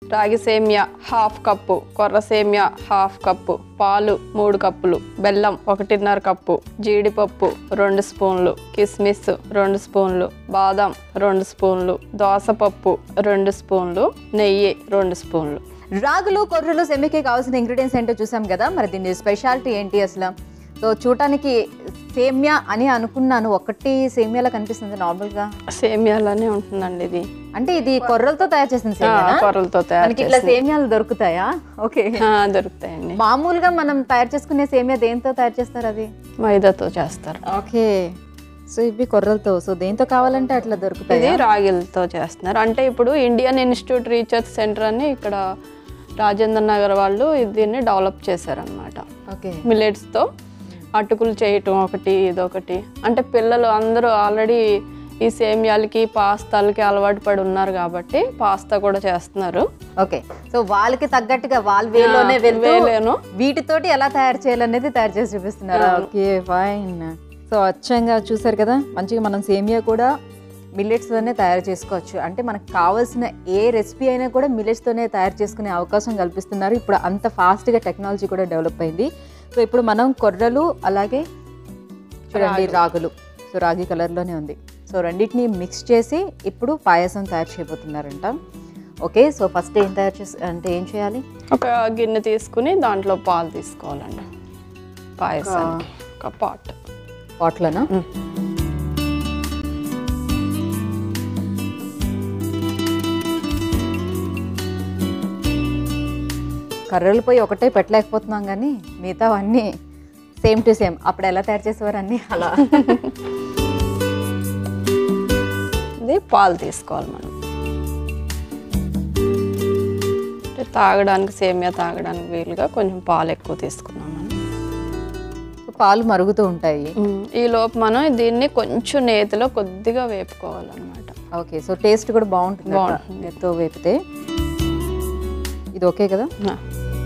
రాగి సేమియా half cup కొర్ర సేమియా హాఫ్ కప్పు పాలు మూడు కప్పులు బెల్లం ఒకటిన్నర కప్పు జీడిపప్పు రెండు స్పూన్లు కిస్మిస్ రెండు స్పూన్లు బాదం రెండు స్పూన్లు దోసపప్పు రెండు స్పూన్లు నెయ్యి రెండు స్పూన్లు రాగులు కొర్రలు సెమికి కావాల్సిన ఇంగ్రీడియంట్స్ ఏంటో చూసాం కదా మరి దీని స్పెషాలిటీ ఏంటి అసలు సో చూడటానికి సేమ్యా అని అనుకున్నాను ఒకటి సేమియాలా కనిపిస్తుంది నార్మల్గా సేమియాలానే ఉంటుందండి ఇది అంటే ఇది కొర్రలతో తయారు చేసిన ఆ, సేమియానా కొర్రలతో తయారు మనకి ఇట్లా సేమియాలు దొరుకుతాయా ఓకే ఆ, దొరుకుతాయండి మామూలుగా మనం తయారు చేసుకునే సేమియా దేంతో తయారు చేస్తారు అది మైదాతో చేస్తారు ఓకే సో ఇవి కొర్రలతో సో దేంతో కావాలంటే అట్లా దొరుకుతాయి ఇది రాగిలతో చేస్తున్నారు అంటే ఇప్పుడు ఇండియన్ ఇన్స్టిట్యూట్ రీసెర్చ్ సెంటర్ అని ఇక్కడ రాజేంద్ర నగర్ వాళ్ళు దీన్ని డెవలప్ చేశారనమాట ఓకే మిల్లెట్స్తో అటుకులు చేయటం ఒకటి ఇదొకటి అంటే పిల్లలు అందరూ ఆల్రెడీ ఈ సేమియాలకి పాస్తాలకి అలవాటు పడి ఉన్నారు కాబట్టి పాస్తా కూడా చేస్తున్నారు ఓకే సో వాళ్ళకి తగ్గట్టుగా వాళ్ళ వేలోనే వెళ్తూ వేలేను. వీటితోటి ఎలా తయారు చేయాలనేది తయారు చేసి చూపిస్తున్నారు ఓకే ఫైన్ సో అచ్చంగా చూసారు కదా మంచిగా మనం సేమియా కూడా millets తోనే తయారు చేసుకోవచ్చు అంటే మనకు కావాల్సిన ఏ రెసిపీ అయినా కూడా millets తోనే తయారు చేసుకునే అవకాశం కల్పిస్తున్నారు ఇప్పుడు అంత ఫాస్ట్గా టెక్నాలజీ కూడా డెవలప్ అయింది సో ఇప్పుడు మనం కొర్రలు అలాగే చూడండి రాగులు సో రాగి కలర్లోనే ఉంది సో రెండింటిని మిక్స్ చేసి ఇప్పుడు పాయసం తయారు చేయబోతున్నారంట ఓకే సో ఫస్ట్ ఏం తయారు చేసి అంటే ఏం చేయాలి ఒక గిన్నె తీసుకుని దాంట్లో పాలు తీసుకోవాలండి పాయసానికి ఒక పాట్ పాట్లోనా కర్రలు పోయి ఒకటే పెట్టలేకపోతున్నాం కానీ మిగతా అన్నీ సేమ్ టు సేమ్ అప్పుడు ఎలా తయారు చేసేవారు అన్నీ అలా ఇది పాలు తీసుకోవాలి మనం అంటే తాగడానికి సేమియా తాగడానికి వీలుగా కొంచెం పాలు ఎక్కువ తీసుకున్నాం మనం పాలు మరుగుతూ ఉంటాయి ఉమ్, ఈ లోపు మనం దీన్ని కొంచెం నేతిలో కొద్దిగా వేపుకోవాలన్నమాట ఓకే సో టేస్ట్ కూడా బాగుంటుంది బాగుంటుంది. నెత్తో వేపితే ఇది ఓకే కదా ఆ.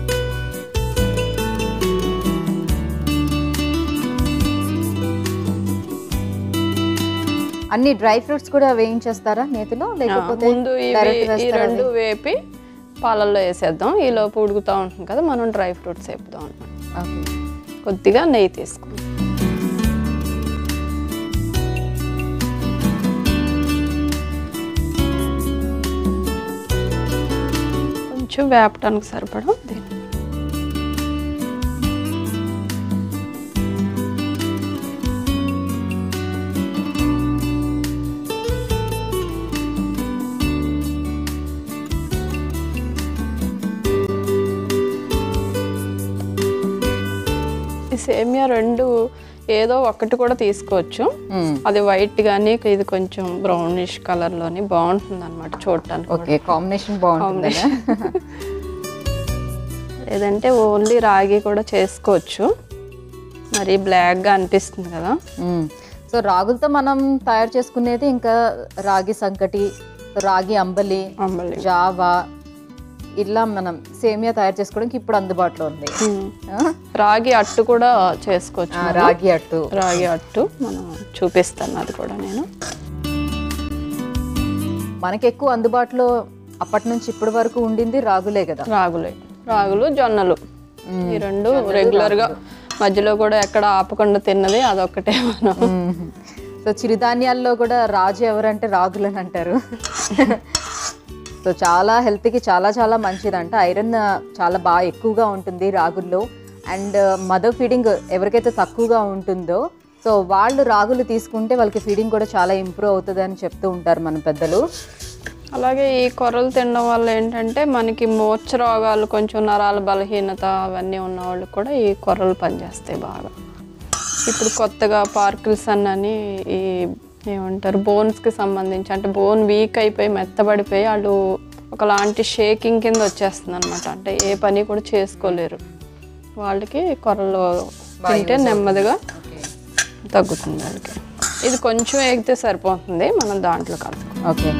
అన్ని డ్రై ఫ్రూట్స్ కూడా వేయించేస్తారా నేతిలో లేకపోతే ముందు ఇవి direct ఈ వేస్తారా రెండు వేపి పాలల్లో వేసేద్దాం ఈ లోపు ఉడుకుతూ ఉంటుంది కదా మనం డ్రై ఫ్రూట్స్ వేపుదాం అనమాట ఓకే కొద్దిగా నెయ్యి తీసుకుందాం కొంచెం వేపడానికి సరిపడా దీన్ని ఈ సేమియా రెండు ఏదో ఒకటి కూడా తీసుకోవచ్చు మ్మ్. అది వైట్ కానీ ఇది కొంచెం బ్రౌనిష్ కలర్లోని బాగుంటుంది అనమాట చూడటానికి ఓకే కాంబినేషన్ బాగుంటుంది లేదంటే ఓన్లీ రాగి కూడా చేసుకోవచ్చు మరి బ్లాక్గా అనిపిస్తుంది కదా సో రాగులతో మనం తయారు చేసుకునేది ఇంకా రాగి సంకటి రాగి అంబలి అంబలి జావా ఇలా మనం సేమియా తయారు చేసుకోవడానికి ఇప్పుడు అందుబాటులో ఉంది ఉమ్. ఆ? రాగి అట్టు కూడా చేసుకోవచ్చు ఆ, మనం. రాగి అట్టు రాగి అట్టు మనం చూపిస్తాను అది కూడా నేను మనకి ఎక్కువ అందుబాటులో అప్పటి నుంచి ఇప్పటి వరకు ఉండింది రాగులే కదా రాగులే రాగులు జొన్నలు ఈ రెండు రెగ్యులర్ గా మధ్యలో కూడా ఎక్కడ ఆపకుండా తిన్నది అదొక్కటే మనం సో చిరుధాన్యాల్లో కూడా రాజు ఎవరంటే రాగులని అంటారు సో చాలా హెల్త్కి చాలా చాలా మంచిదంట ఐరన్ చాలా బాగా ఎక్కువగా ఉంటుంది రాగుల్లో అండ్ మదర్ ఫీడింగ్ ఎవరికైతే తక్కువగా ఉంటుందో సో వాళ్ళు రాగులు తీసుకుంటే వాళ్ళకి ఫీడింగ్ కూడా చాలా ఇంప్రూవ్ అవుతుంది అని చెప్తూ ఉంటారు మన పెద్దలు అలాగే ఈ కొర్రలు తినడం వల్ల ఏంటంటే మనకి మూర్ఛ రోగాలు కొంచెం నరాల బలహీనత అవన్నీ ఉన్న వాళ్ళకి కూడా ఈ కొర్రలు పనిచేస్తాయి బాగా ఇప్పుడు కొత్తగా పార్కిల్సన్ అని ఈ ఏమంటారు బోన్స్కి సంబంధించి అంటే బోన్ వీక్ అయిపోయి మెత్తబడిపోయి వాళ్ళు ఒకలాంటి షేకింగ్ కింద వచ్చేస్తుంది అనమాట అంటే ఏ పని కూడా చేసుకోలేరు వాళ్ళకి కొర్రలు తింటే నెమ్మదిగా తగ్గుతుంది వాళ్ళకి ఇది కొంచెం ఎగితే సరిపోతుంది మనం దాంట్లో కలుపుకోవాలి ఓకే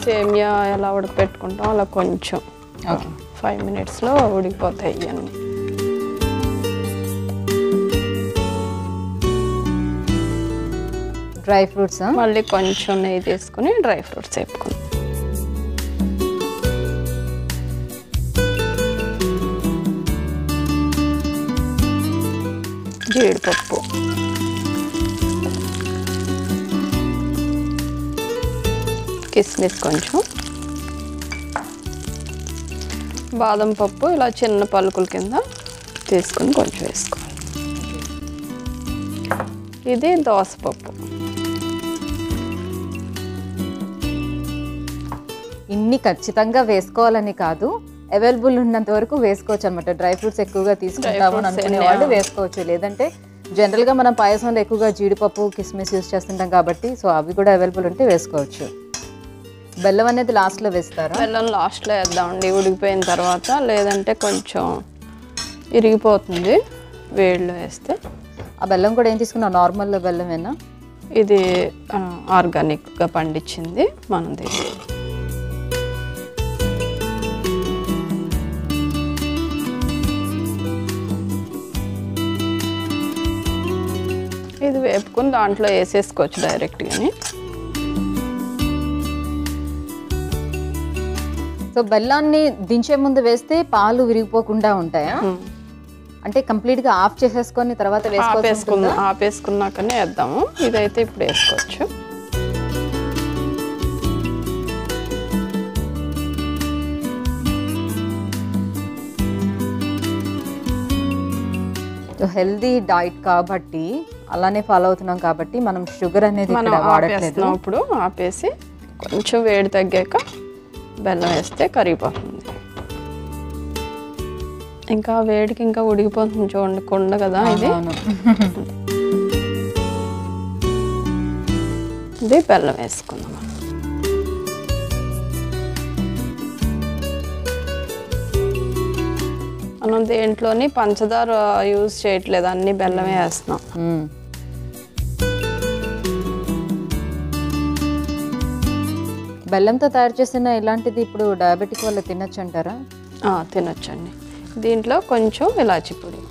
సేమియా ఎలా ఉడకపెట్టుకుంటాం అలా కొంచెం ఓకే ఫైవ్ మినిట్స్లో ఉడికిపోతాయి ఇవన్నీ డ్రై ఫ్రూట్స్ మళ్ళీ కొంచెం నెయ్యి తీసుకుని డ్రై ఫ్రూట్స్ వేపుకుందాం జీడిపప్పు కిస్మిస్ కొంచెం బాదం పప్పు ఇలా చిన్న పలుకుల కింద తీసుకుని కొంచెం వేసుకోవాలి ఇది దోసపప్పు ఇన్ని ఖచ్చితంగా వేసుకోవాలని కాదు అవైలబుల్ ఉన్నంత వరకు వేసుకోవచ్చు అనమాట డ్రై ఫ్రూట్స్ ఎక్కువగా తీసుకుంటాము అని fruits అనుకునే ఎన్ని, వాళ్ళు ఆ. వేసుకోవచ్చు లేదంటే జనరల్గా మనం పాయసంలో ఎక్కువగా జీడిపప్పు కిస్మిస్ యూస్ చేస్తుంటాం కాబట్టి సో అవి కూడా అవైలబుల్ ఉంటే వేసుకోవచ్చు బెల్లం అనేది లాస్ట్లో వేస్తారా బెల్లం లాస్ట్లో వేద్దామండి ఉడికిపోయిన తర్వాత లేదంటే కొంచెం ఇరిగిపోతుంది వేడిలో వేస్తే ఆ బెల్లం కూడా ఏం తీసుకున్నాం నార్మల్ బెల్లమేనా ఇది ఆ, ఆర్గానిక్గా పండించింది మనం తీసుకుంటాం ఇది వేపుకుని దాంట్లో వేసేసుకోవచ్చు డైరెక్ట్గాని సో బెల్లాన్ని దించే ముందు వేస్తే పాలు విరిగిపోకుండా ఉంటాయా అంటే కంప్లీట్గా ఆఫ్ చేసేసుకొని తర్వాత వేసుకోవాల్సి ఆపేసుకున్న ఆపేసుకున్నాకనే వేద్దాము ఇదైతే ఇప్పుడు వేసుకోవచ్చు హెల్దీ డైట్ కాబట్టి అలానే ఫాలో అవుతున్నాం కాబట్టి మనం షుగర్ అనేది మనం ఇక్కడ వాడట్లేదు ఆపేస్తున్నాం ఇప్పుడు ఆపేసి కొంచెం వేడి తగ్గాక బెల్లం వేస్తే కరిగిపోతుంది ఇంకా వేడికి ఇంకా ఉడికిపోతుంది చూడండి కొండ కదా ఇది అవును ఇది బెల్లం వేసుకుందాం మనం దేంట్లోని పంచదార యూజ్ చేయట్లేదు అన్ని బెల్లమే వేస్తున్నాం మ్మ్. బెల్లంతో తయారు చేసిన ఇలాంటిది ఇప్పుడు డయాబెటిక్ వల్ల తినొచ్చు అంటారా ఆ, తినొచ్చండి దీంట్లో కొంచెం ఇలాచి పొడి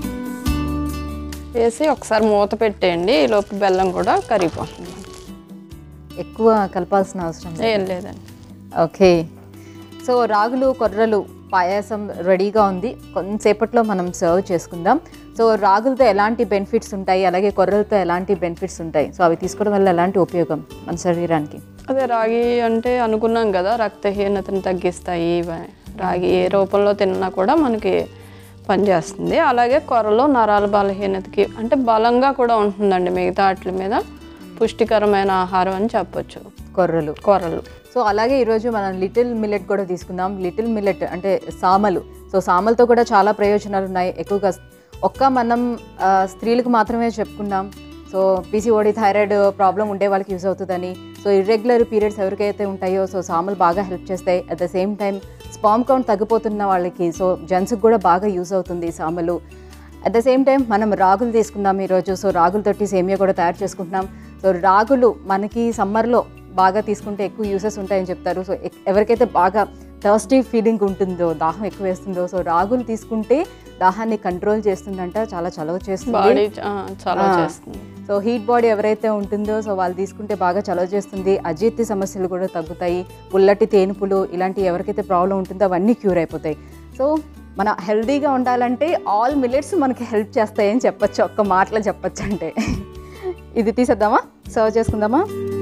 వేసి ఒకసారి మూత పెట్టేయండి ఈ లోపు బెల్లం కూడా కరిగిపోతుంది ఎక్కువ కలపాల్సిన అవసరం లేదు ఏం లేదండి ఓకే సో రాగులు కొర్రలు పాయాసం రెడీగా ఉంది కొంతసేపట్లో మనం సర్వ్ చేసుకుందాం సో రాగులతో ఎలాంటి బెనిఫిట్స్ ఉంటాయి అలాగే కొర్రలతో ఎలాంటి బెనిఫిట్స్ ఉంటాయి సో అవి తీసుకోవడం వల్ల ఎలాంటి ఉపయోగం మన శరీరానికి అదే రాగి అంటే అనుకున్నాం కదా రక్తహీనతని తగ్గిస్తాయి ఇవ- రాగి ఏ రూపంలో తిన్నా కూడా మనకి పనిచేస్తుంది అలాగే కొరలో నరాల బలహీనతకి అంటే బలంగా కూడా ఉంటుందండి మిగతా వాటి మీద పుష్టికరమైన ఆహారం అని చెప్పొచ్చు కొర్రలు కొరలు సో అలాగే ఈరోజు మనం లిటిల్ మిల్లెట్ కూడా తీసుకుందాం లిటిల్ మిల్లెట్ అంటే సామలు సో సామలతో కూడా చాలా ప్రయోజనాలు ఉన్నాయి ఎక్కువగా ఒక్క మనం ఆ, స్త్రీలకు మాత్రమే చెప్పుకున్నాం సో పీసీఓడి థైరాయిడ్ ప్రాబ్లం ఉండే వాళ్ళకి యూజ్ అవుతుందని సో ఇర్రెగ్యులర్ పీరియడ్స్ ఎవరికైతే ఉంటాయో సో సామలు బాగా హెల్ప్ చేస్తాయి at the same time sperm count తగ్గిపోతున్న వాళ్ళకి సో జెంట్స్కి కూడా బాగా యూజ్ అవుతుంది సామలు అట్ ద సేమ్ టైం మనం రాగులు తీసుకుందాం ఈరోజు సో రాగులతోటి సేమియా కూడా తయారు చేసుకుంటున్నాం సో రాగులు మనకి సమ్మర్లో బాగా తీసుకుంటే ఎక్కువ యూసెస్ ఉంటాయని చెప్తారు సో ఎక్- ఎవరికైతే బాగా థర్స్టీ ఫీలింగ్ ఉంటుందో దాహం ఎక్కువ వేస్తుందో సో రాగులు తీసుకుంటే దాహాన్ని కంట్రోల్ చేస్తుందంట చాలా చలవ చేస్తుంది బాడీ చాలా ఆ. చేస్తుంది సో హీట్ బాడీ ఎవరైతే ఉంటుందో సో వాళ్ళు తీసుకుంటే బాగా చలవ చేస్తుంది అజీర్తి సమస్యలు కూడా తగ్గుతాయి పుల్లటి తేనుపులు ఇలాంటి ఎవరికైతే ప్రాబ్లం ఉంటుందో అవన్నీ క్యూర్ అయిపోతాయి సో మన హెల్దీగా ఉండాలంటే ఆల్ మిల్లెట్స్ మనకి హెల్ప్ చేస్తాయని చెప్పొచ్చు ఒక్క మాటలో చెప్పొచ్చు అంటే ఇది తీసేద్దామా సర్వ్ చేసుకుందామా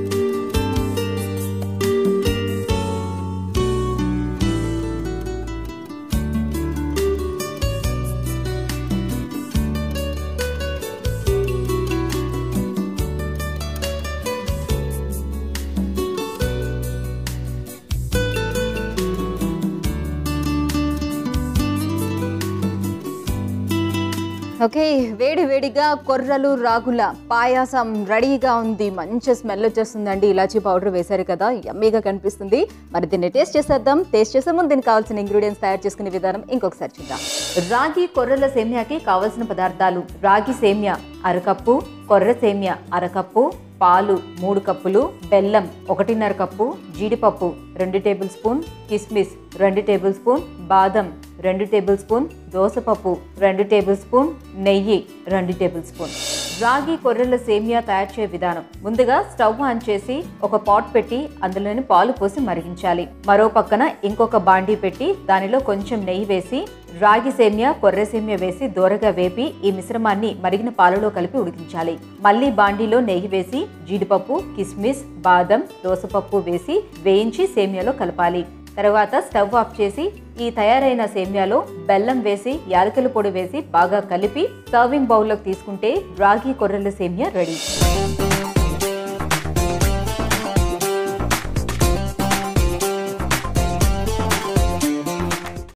ఓకే వేడి వేడిగా కొర్రలు రాగుల పాయాసం రెడీగా ఉంది మంచి స్మెల్ వచ్చేస్తుందండి ఇలాచీ పౌడర్ వేశారు కదా యమ్మీగా కనిపిస్తుంది మరి దీన్ని టేస్ట్ చేసేద్దాం టేస్ట్ చేసే ముందు దీనికి కావాల్సిన ఇంగ్రీడియంట్స్ తయారు చేసుకునే విధానం ఇంకొకసారి చూద్దాం రాగి కొర్రల సేమియాకి కావాల్సిన పదార్థాలు రాగి సేమియా అరకప్పు కొర్ర సేమియా అరకప్పు పాలు మూడు కప్పులు బెల్లం ఒకటిన్నర కప్పు జీడిపప్పు రెండు టేబుల్ స్పూన్ కిస్మిస్ రెండు టేబుల్ స్పూన్ బాదం రెండు టేబుల్ స్పూన్ దోసపప్పు రెండు టేబుల్ స్పూన్ నెయ్యి రెండు టేబుల్ స్పూన్ రాగి కొర్రెల సేమియా తయారు చేసే విధానం ముందుగా స్టవ్ ఆన్ చేసి ఒక పాట్ పెట్టి అందులోని పాలు పోసి మరిగించాలి మరో పక్కన ఇంకొక బాండీ పెట్టి దానిలో కొంచెం నెయ్యి వేసి రాగి సేమియా కొర్రె సేమియా వేసి దూరగా వేపి ఈ మిశ్రమాన్ని మరిగిన పాలలో కలిపి ఉడికించాలి మళ్ళీ బాండీలో నెయ్యి వేసి జీడిపప్పు కిస్మిస్ బాదం దోసపప్పు వేసి వేయించి సేమియాలో కలపాలి తర్వాత స్టవ్ ఆఫ్ చేసి ఈ తయారైన సేమ్యాలో బెల్లం వేసి యాలకుల పొడి వేసి బాగా కలిపి సర్వింగ్ బౌల్లోకి తీసుకుంటే రాగి కొర్రెల సేమ్యా రెడీ